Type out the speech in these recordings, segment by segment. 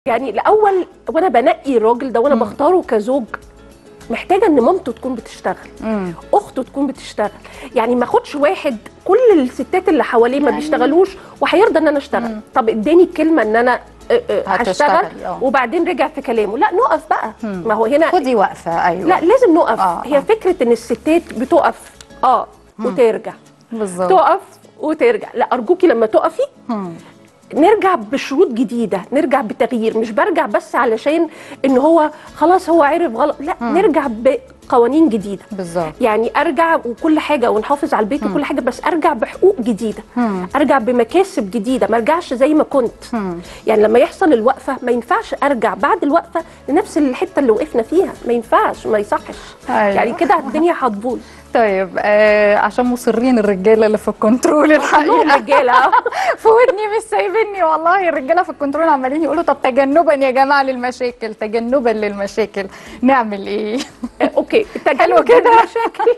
يعني الاول وانا بنقي الراجل ده وانا بختاره كزوج محتاجه ان مامته تكون بتشتغل مم. اخته تكون بتشتغل يعني ما اخدش واحد كل الستات اللي حواليه ما يعني- بيشتغلوش وهيرضى ان انا اشتغل طب اداني الكلمه ان انا آه، آه، هشتغل هتشتغلي، آه. وبعدين رجع في كلامه لا نقف بقى ما هو هنا خدي وقفه ايوه لا لازم نقف آه، هي آه. فكره ان الستات بتقف اه وترجع بالظبط تقف وترجع لا ارجوكي لما تقفي مم. نرجع بشروط جديده نرجع بتغيير مش برجع بس علشان ان هو خلاص هو عرف غلط لا نرجع بقوانين جديده بالظبط يعني ارجع وكل حاجه ونحافظ على البيت وكل حاجه بس ارجع بحقوق جديده مم. ارجع بمكاسب جديده ما ارجعش زي ما كنت مم. يعني لما يحصل الوقفه ما ينفعش ارجع بعد الوقفه لنفس الحته اللي وقفنا فيها ما ينفعش ما يصحش أيوة. يعني كده الدنيا هتبوظ طيب آه عشان مصرين الرجاله اللي في الكنترول كلهم الحقيقه رجاله في ودني مش سايبني والله الرجاله في الكنترول عمالين يقولوا طب تجنبا يا جماعه للمشاكل تجنبا للمشاكل نعمل ايه؟ آه، اوكي التجنب حلو كده. للمشاكل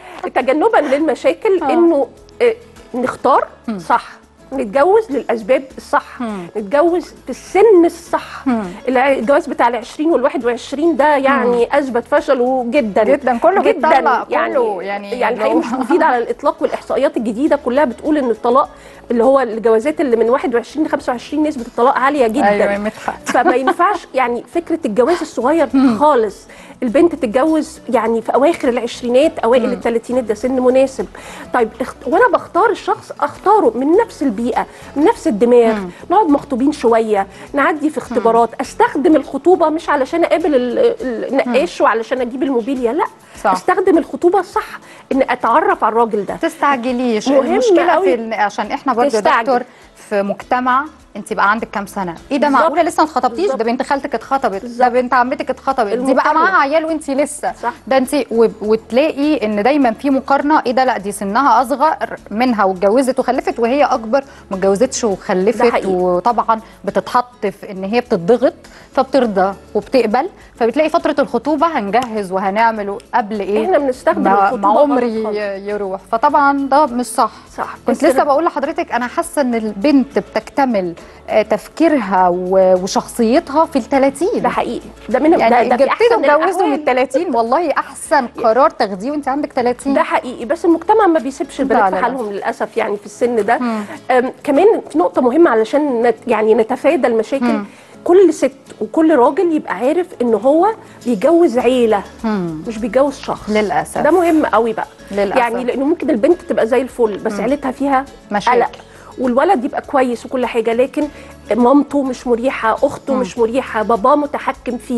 تجنبا للمشاكل آه. انه آه، نختار صح نتجوز للاسباب الصح مم. نتجوز في السن الصح مم. الع- الجواز بتاع ال 20 وال 21 ده يعني اثبت فشله جدا جدا، كله بيتطلق، كله يعني يعني الحقيقه لو- مش مفيد على الاطلاق والاحصائيات الجديده كلها بتقول ان الطلاق اللي هو الجوازات اللي من 21 ل 25 نسبه الطلاق عاليه جدا ايوه يا مدحت فما ينفعش يعني فكره الجواز الصغير خالص البنت تتجوز يعني في اواخر العشرينات اوائل الثلاثينات ده سن مناسب طيب اخت... وانا بختار الشخص اختاره من نفس البيئه من نفس الدماغ نقعد مخطوبين شويه نعدي في اختبارات استخدم الخطوبه مش علشان اقابل ال- ال- النقاش وعلشان اجيب الموبيليا لا صح. استخدم الخطوبه صح ان اتعرف على الراجل ده تستعجليش مهم المشكله قوي. في ال- عشان احنا برضه يا تستعجل. دكتور في مجتمع انت بقى عندك كام سنه ايه ده بالظبط. معقوله لسه ما اتخطبتيش ده بالظبط. بنت خالتك اتخطبت ده بالظبط. بنت عمتك اتخطبت دي بقى المقارنة. معاها عيال وانت لسه صح. ده انت و- وتلاقي ان دايما في مقارنه ايه ده لا دي سنها اصغر منها واتجوزت وخلفت وهي اكبر ما اتجوزتش ده وخلفت حقيقي. وطبعا بتتحط في ان هي بتضغط فبترضى وبتقبل فبتلاقي فتره الخطوبه هنجهز وهنعمل قبل ايه احنا بنستخدم ما الخطوبة ما غلط عمري خالص. يروح فطبعا ده مش صح صح كنت بس لسه بقول لحضرتك انا حاسه ان البنت بتكتمل آه، تفكيرها و- وشخصيتها في ال 30 ده حقيقي ده من يعني ده, ده في جبتي احسن تتجوزوا من الأحوال. ال 30 والله احسن قرار تاخديه وانت عندك 30 ده حقيقي بس المجتمع ما بيسيبش لا، البنات لا، في لا. حالهم للاسف يعني في السن ده أم، كمان في نقطه مهمه علشان نت يعني نتفادى المشاكل كل ست وكل راجل يبقى عارف ان هو بيجوز عيله مم. مش بيجوز شخص للأسف. ده مهم قوي بقى للأسف. يعني لانه ممكن البنت تبقى زي الفل بس عيلتها فيها مشاكل. قلق والولد يبقى كويس وكل حاجه لكن مامته مش مريحه اخته مش مريحه باباه متحكم فيه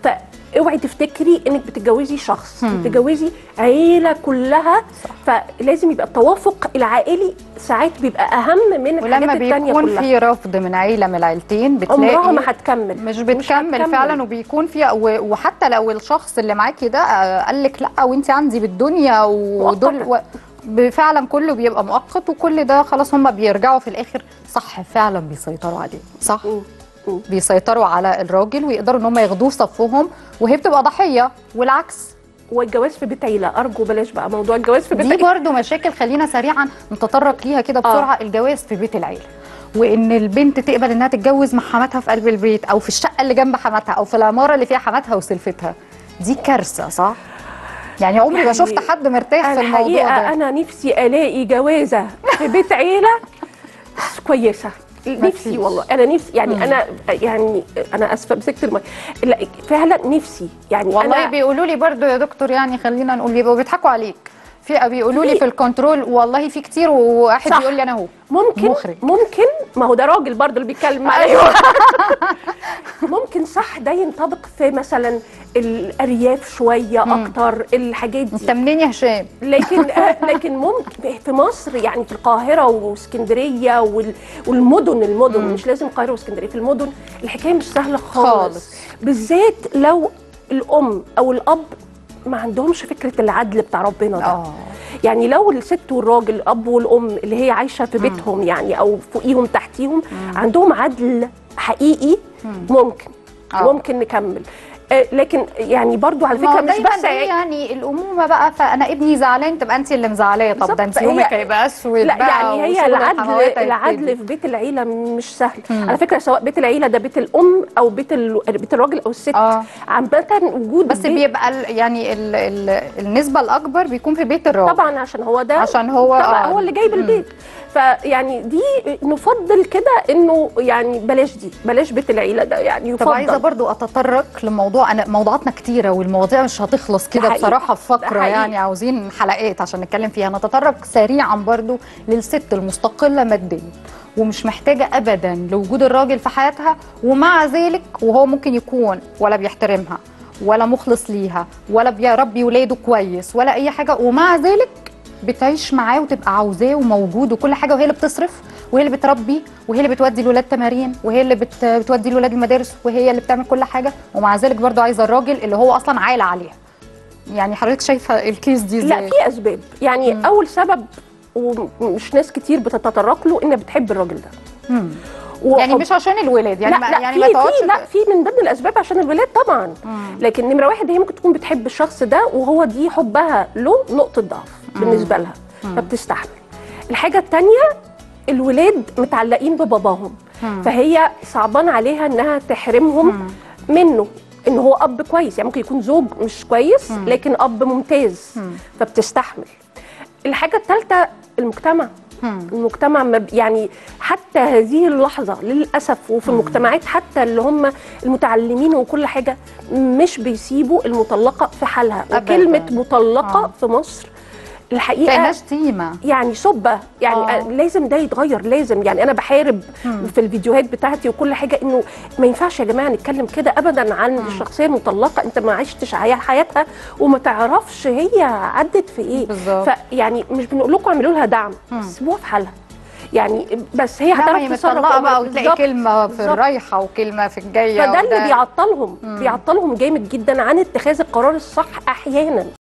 فاوعي تفتكري انك بتتجوزي شخص بتتجوزي عيله كلها فلازم يبقى التوافق العائلي ساعات بيبقى اهم من ولما الحاجات التانية بيكون كلها في رفض من عيله من العيلتين بتلاقي عمرها ما هتكمل مش بتكمل فعلا وبيكون في و- وحتى لو الشخص اللي معاكي ده آه، قال لك لا وانت عندي بالدنيا ودول و... مؤقتة. ب- فعلا كله بيبقى مؤقت وكل ده خلاص هم بيرجعوا في الاخر صح فعلا بيسيطروا عليه صح مم. مم. بيسيطروا على الراجل ويقدروا ان هم ياخدوه في صفهم وهي بتبقى ضحيه والعكس والجواز في بيت عيله ارجو بلاش بقى موضوع الجواز في بيت دي عيله برضو مشاكل خلينا سريعا نتطرق ليها كده بسرعه الجواز في بيت العيله وان البنت تقبل انها تتجوز مع حماتها في قلب البيت او في الشقه اللي جنب حماتها او في العماره اللي فيها حماتها وسلفتها دي كارثه صح يعني عمري ما يعني شفت حد مرتاح في الموضوع الحقيقه ده انا نفسي الاقي جوازه في بيت عيله كويسه مفيش. نفسي والله انا نفسي يعني انا يعني انا اسفه مسكت المايك لا فعلا نفسي يعني والله أنا بيقولوا لي برضو يا دكتور يعني خلينا نقول بيبقوا بيضحكوا عليك في بيقولوا لي في- في الكنترول والله في كتير وواحد صح. بيقول لي انا اهو ممكن مخرج. ممكن ما هو ده راجل برضه اللي بيتكلم معايا أيوة. ممكن صح ده ينطبق في مثلا الارياف شويه اكتر الحاجات دي انت منين يا هشام لكن آه، لكن ممكن في مصر يعني في القاهره واسكندريه وال- والمدن المدن مش لازم القاهره واسكندريه في المدن الحكايه مش سهله خالص, خالص. خالص. بالذات لو الام او الاب ما عندهمش فكره العدل بتاع ربنا ده اه يعني لو الست والراجل الاب والام اللي هي عايشه في بيتهم يعني او فوقيهم تحتيهم عندهم عدل حقيقي ممكن آه. ممكن نكمل آه، لكن يعني برضو على ما هو فكره مش دايما بس إيه يعني الامومه بقى فانا ابني زعلان تبقى انت اللي مزعلاه طب بالظبط. ده انت هي- يومك هيبقى اسود لا بقى يعني هي وشغل العدل الحموات هيبتدي. العدل في بيت العيله مش سهل على فكره سواء بيت العيله ده بيت الام او بيت ال... بيت الراجل او الست آه. عامه وجود بس بيت بيبقى ال يعني ال ال النسبه الاكبر بيكون في بيت الراجل طبعا عشان هو ده عشان هو- طبعا آه. هو اللي جايب البيت فيعني دي نفضل كده انه يعني بلاش دي بلاش بيت العيله ده يعني طب عايزه يفضل برضو اتطرق لموضوع انا موضوعاتنا كتيره والمواضيع مش هتخلص كده حقيقي. بصراحه في ده فقره حقيقي. يعني عاوزين حلقات عشان نتكلم فيها نتطرق سريعا برضو للست المستقله ماديا ومش محتاجه ابدا لوجود الراجل في حياتها ومع ذلك وهو ممكن يكون ولا بيحترمها ولا مخلص ليها ولا بيربي ولاده كويس ولا اي حاجه ومع ذلك بتعيش معاه وتبقى عاوزاه وموجود وكل حاجه وهي اللي بتصرف وهي اللي بتربي وهي اللي بتودي الولاد تمارين وهي اللي بت... بتودي الولاد المدارس وهي اللي بتعمل كل حاجه ومع ذلك برضو عايزه الراجل اللي هو اصلا عالة عليها يعني حضرتك شايفه الكيس دي ازاي لا في اسباب يعني مم. اول سبب ومش ناس كتير بتتطرق له انها بتحب الراجل ده مم. وحب- يعني مش عشان الولاد يعني لا ما لا يعني في ما تقعدش في لا في من ضمن الاسباب عشان الولاد طبعا مم. لكن نمره واحد هي ممكن تكون بتحب الشخص ده وهو دي حبها له نقطه ضعف بالنسبه لها فبتستحمل الحاجه الثانيه الولاد متعلقين بباباهم فهي صعبان عليها انها تحرمهم منه ان هو اب كويس يعني ممكن يكون زوج مش كويس لكن اب ممتاز فبتستحمل الحاجه الثالثه المجتمع المجتمع ما ب- يعني حتى هذه اللحظه للاسف وفي المجتمعات حتى اللي هم المتعلمين وكل حاجه مش بيسيبوا المطلقه في حالها أبداً. وكلمه مطلقه آه. في مصر الحقيقه كانها شتيمه يعني سبه يعني آه. آه. لازم ده يتغير لازم يعني انا بحارب في الفيديوهات بتاعتي وكل حاجه انه ما ينفعش يا جماعه نتكلم كده ابدا عن الشخصيه المطلقه انت ما عشتش حيا- حياتها وما تعرفش هي عدت في ايه بالظبط. فيعني مش بنقول لكم اعملوا لها دعم سيبوها في حالها يعني بس هي لا ما هي هتعرف تتصرف متطلقه بقى وتلاقي بالظبط. كلمه في بالظبط. الرايحه وكلمه في الجايه فده اللي وده- بيعطلهم بيعطلهم جامد جدا عن اتخاذ القرار الصح احيانا